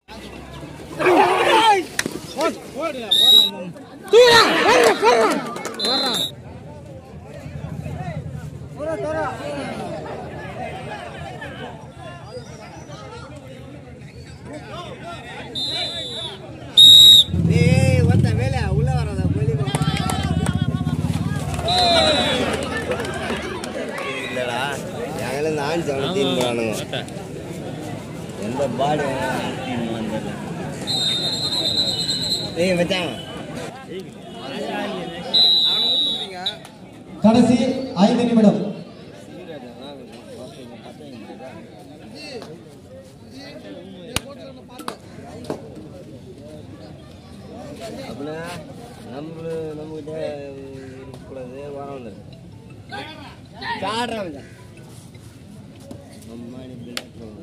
ஏய் ஒருத்த வேலை உள்ள வராத வெளியே இல்லடா எங்களை இந்த ஆண் சவனை தீன் போறானுங்க எந்த பாடு ஏய் மச்சான் கடைசி ஐந்து நிமிடம் அப்படின்னா நம்ம நம்மகிட்ட இருக்கக்கூடாது வர வந்துடு சாடுறா மச்சான் நம்ம மாடி பில்ட் பண்ணுவோம்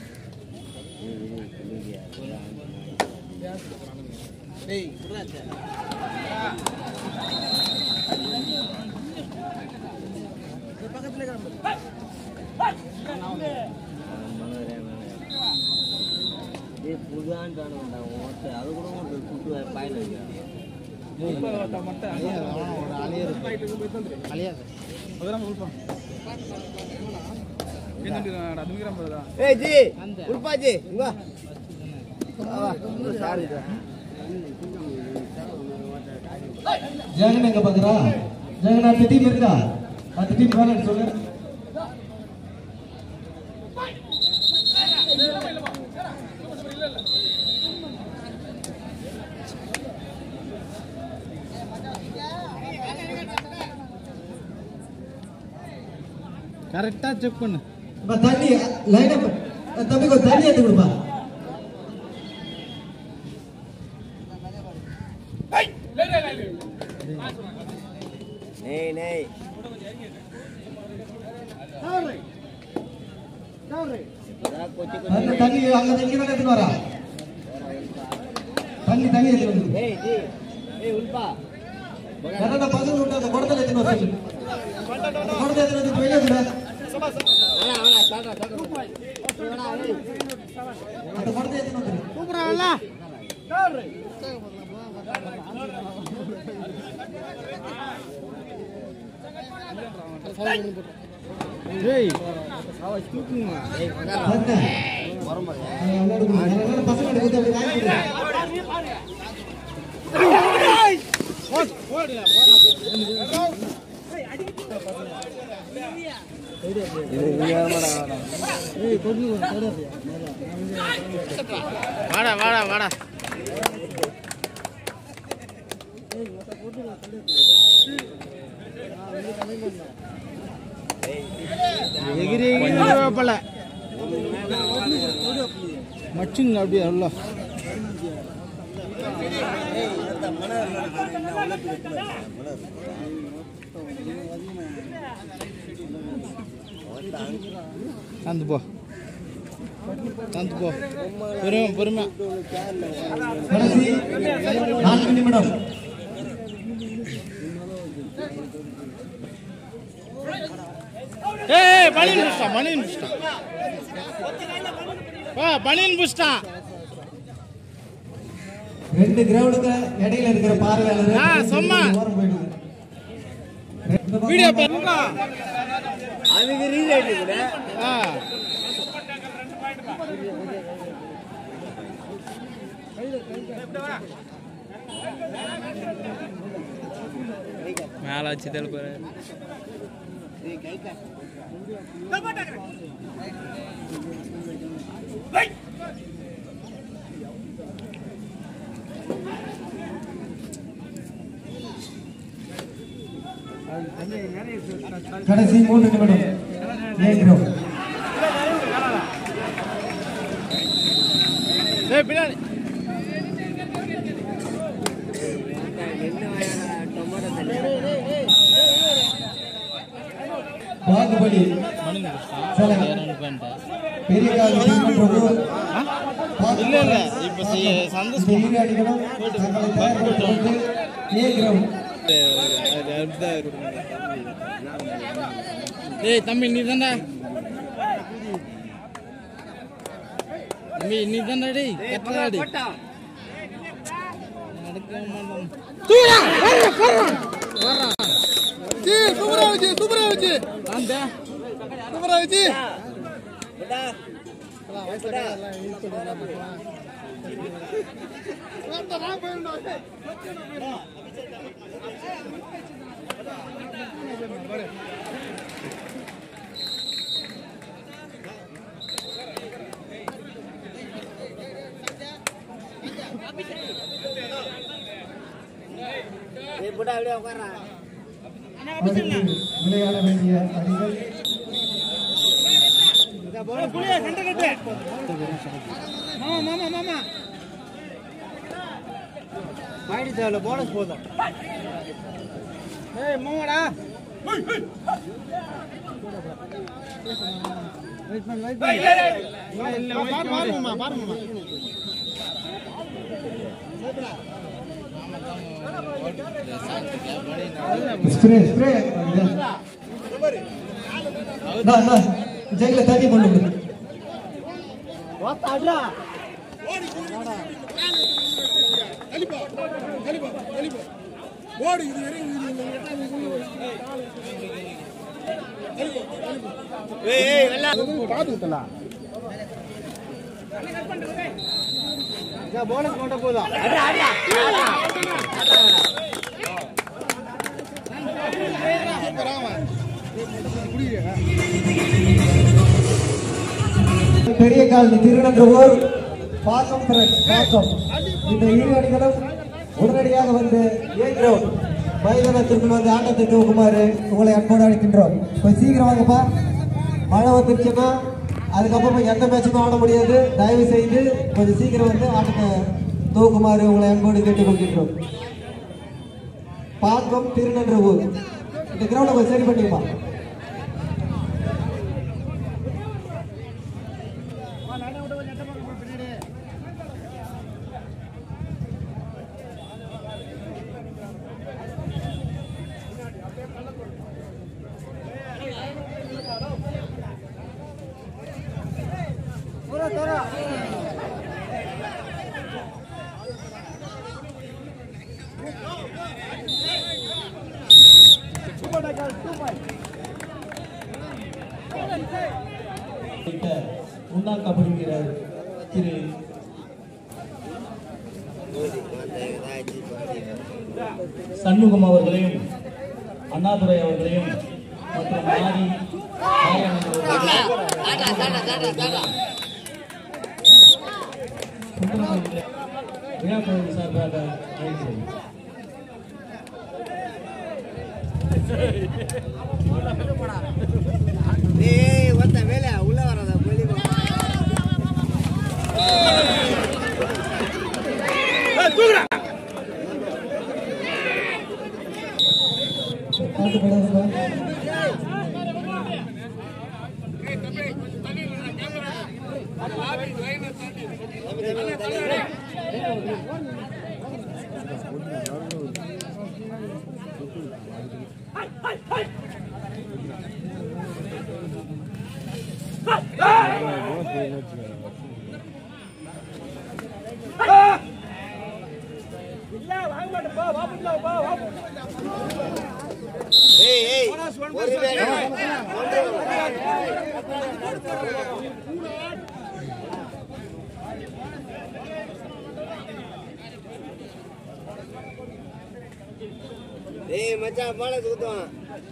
புதுதான் காணும்டா ஓட்டு அது கூட ஒரு குட்டு பாயில் வைக்கிறான் ஏய் ஜி உல்பா ஜி இங்க வா சாரி ஜெகன் எங்க பாக்குறா ஜெகன் அடுத்த டீம் இருக்கா அடுத்த டீம் வேணும் சொல்லு கரெக்டா செக் பண்ணு அப்பா, தண்ணி லைன் அப் தம்பி கொஞ்சம் தண்ணி எடுத்து கொடுப்பா நெய் நெய் கொச்சி அந்த தண்ணி அங்க தண்ணி தானே எடுத்துட்டு வரா தண்ணி தண்ணி எடுத்து வந்து ஏய் ஜி ஏய் உல்பா கரெக்டா பசங்க விட்டு அந்த குடத்துல எடுத்துட்டு வர சொல்லு அந்த குடத்தை எடுத்துட்டு வந்து வெளியே விட வேணா வேணா சாடா சாடா வேணா ஏய் அந்த குடத்தை எடுத்துட்டு வந்துரு ஏய் அந்த பசங்க எடுத்து அப்படி வாங்கி கொடு. வாடா வாடா வாடா எகிரி எகிரி வேப்பல மச்சுங்க அப்படியே உள்ள தந்து போ தந்து போ பொறுமை பொறுமை கடைசி நான்கு நிமிடம் ஏய் பனியன் புஷ்டா பனியன் புஷ்டா வா பனியன் புஷ்டா ரெண்டு கிரவுண்டுக்கு இடையில இருக்கிற பார்வையாளர் ஆ, சும்மா. ஓரம் போயிடுது. ரெண்டு பக்கம் வீடியோ பண்ணுறா அதுக்கு ரீலைட் கூட ஆ மேலே வச்சு தெளிப்பாரு கடைசி மூன்று நிமிடம் ஏ கிரவுண்ட் ஏய் பின்னாடி பாகுபலி மணிங்க புஷ்டா சொல்லுங்க. இரண்டு பேண்ட்டா பெரிய கால சீமன்ற ஊர் இல்ல இல்ல இப்ப செய்ய- சந்தோஷ் இந்த இரு அணிகளும் தங்களை தயார்படுத்திக் கொண்டு ஏ கிரவுண்ட் ஏய் தம்பி நீ தானே தம்பி இன்னைக்கு தான் டேய் கட்டலாடி நடக்க மாட்டோம் சூப்பரா வச்சு சூப்பரா வச்சு அந்த சூப்பரா வச்சு அடுத்து விளையாட வேண்டிய அணிகள் போனஸ் போதும் ஏய் மாமாடா வெயிட் பண்ணு வெயிட் பண்ணு இல்ல பாருங்கம்மா பாருங்கம்மா ஸ்ப்ரே ஸ்ப்ரே நா நா ஜெயில தண்ணி கொண்டு விடு கலிப்பா கலிப்பா கலிப்பா ஓடு இது வரையும் இது பாத்துக்கலாம் போனஸ் மட்டும் போதும் பெரிய காலனி திருநன்றூர் பாக்கம் ஃப்ரெண்ட்ஸ் பாக்கம் இந்த இரு அணிகளும் உடனடியாக வந்து ஏ கிரவுண்ட் மைதானத்திற்குள் வந்து ஆட்டத்தை துவக்குமாறு உங்களை அன்போடு அழைக்கின்றோம் கொஞ்சம் சீக்கிரம் வாங்கப்பா மழை வந்துருச்சுன்னா அதுக்கப்புறமா எந்த மேட்சுமே ஆட முடியாது தயவு செய்து கொஞ்சம் சீக்கிரம் வந்து ஆட்டத்தை துவக்குமாறு உங்களை அன்போடு கேட்டுக்கொள்கின்றோம் பாக்கம் திருநன்றூர் இந்த கிரவுண்டை கொஞ்சம் சரி பண்ணிப்பா முன்னாள் கபடி வீரர் திரு சண்முகம் அவர்களையும் அண்ணாதுரை அவர்களையும் மற்றும் மாரி மாரியம்மன் அவர்களையும் சுந்தரமூர்த்தி விழா பகுதி சார்பாக அழைக்கிறேன் ஏய் ஒருத்த வேலை உள்ள வராத வெளியே போ. பாட்டு பாடாதப்பா. ஏய் ஏய் ஒரு வேலை ஏய் மச்சான் பால சுத்துவான்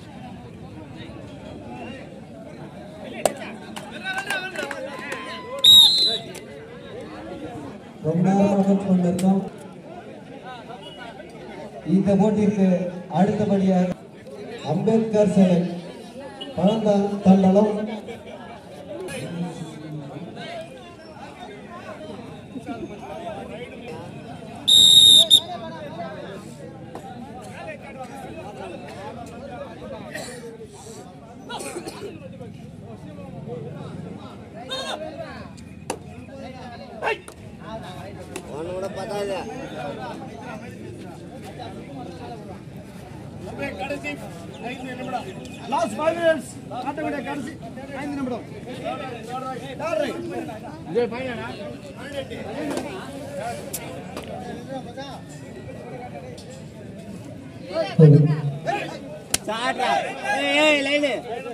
ரொம்ப நேரமாக கொண்டிருக்கோம் இந்த போட்டிற்கு அடுத்தபடியாக அம்பேத்கர் சிலை பழந்த தண்டலம் உன்னோட பத்தாது கடைசி ஐந்து நிமிடம் லாஸ்ட் ஃபைவ் மினிட்ஸ் ஆட்டக்கூடிய கடைசி ஐந்து நிமிடம் விஜய் பையனா சாட்ரா ஏய் ஏய் லைனு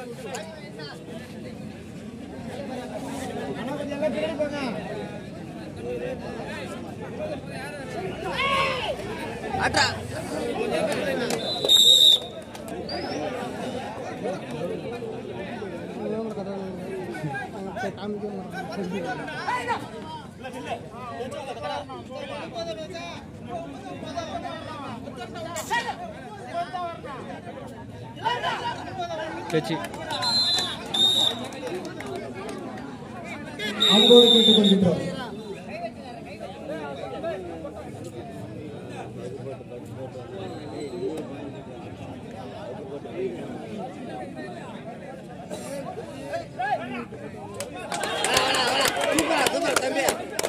ஆட்டா அன்போடு கேட்டுக்கொள்கின்றோம் சூப்பரா சூப்பர் தம்பி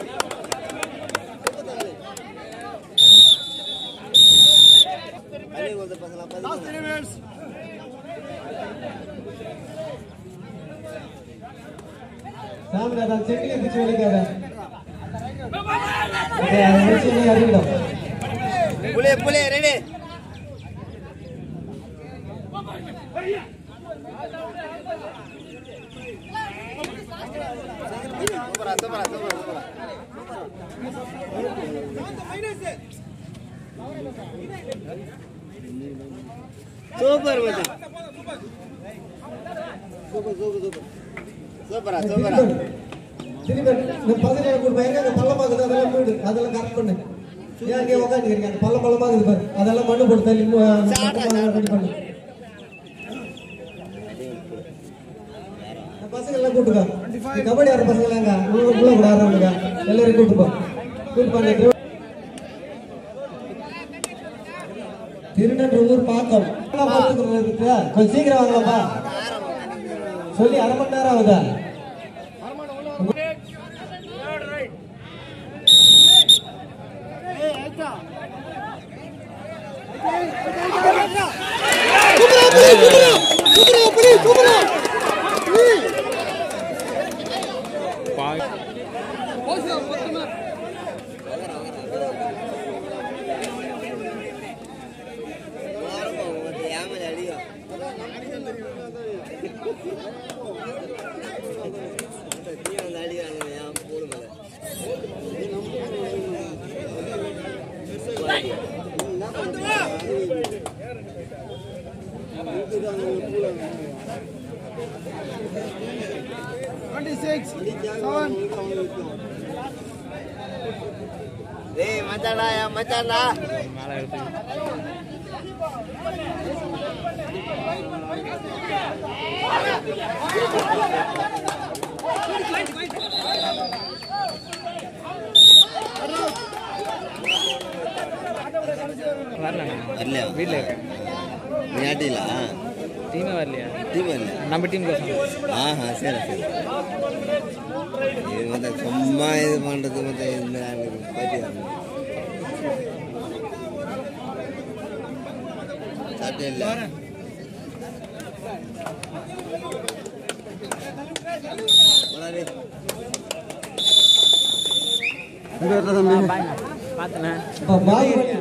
பள்ளி கொடுத்த பசங்களா லாஸ்ட் த்ரீ மினிட்ஸ் சாமிநாதன் செட்டிலை பிடிச்சு வெளிக்காத அறிவிடம் புளிய புளிய ரெடி சூப்பரா சூப்பரா சூப்பரா சூப்பரா சூப்பர் மச்சான் சூப்பர் சூப்பர் சூப்பர் சூப்பரா சூப்பரா திரும்ப இந்த பகுதியை கொடுப்பா எங்க அந்த பள்ளம் பாக்குது அதெல்லாம் போயிடு அதெல்லாம் கரெக்ட் பண்ணு ஏன் அங்கே உட்காந்துக்கிறீங்க அந்த பள்ளம் பள்ளமா இருக்குது பாரு அதெல்லாம் மண்ணு போட்டு தள்ளி இன்னும் அந்த சாட்டா, பள்ளம் சாட்டா. ready பண்ணு இந்த பசங்க எல்லாம் கூட்டுக்கோ இந்த கபடி ஆடுற பசங்க எல்லாம் எங்க உள்ள உள்ள கூட ஆடுறவங்க எல்லாரையும் கூட்டுப்போ கூட்டு பண்ணி திருநன்றூர் பாக்கம் கொஞ்சம் சீக்கிரம் வாங்கலாம்ப்பா சொல்லி அரை மணி நேரம் ஆகுதா ஏமாதி அடிக்கும் நீ வந்து அடிக்கிறாங்க ஏன் போடுங்க டுவெண்ட்டி சிக்ஸ் செவன் டேய் மச்சான்டா என் மச்சான்டா வரலையா வீட்டில் இருக்கேன் நீ ஆட்டிலா டீமே வரலையா டீம் வரல நம்ம டீம் கோசம் ஆஹா சரி சரி இது வந்து சும்மா இது பண்றது வந்து இந்த பாத்தியா சாப்பிட்டே இல்லை போடாதே. பார்த்தேண்ணே பாகுபலி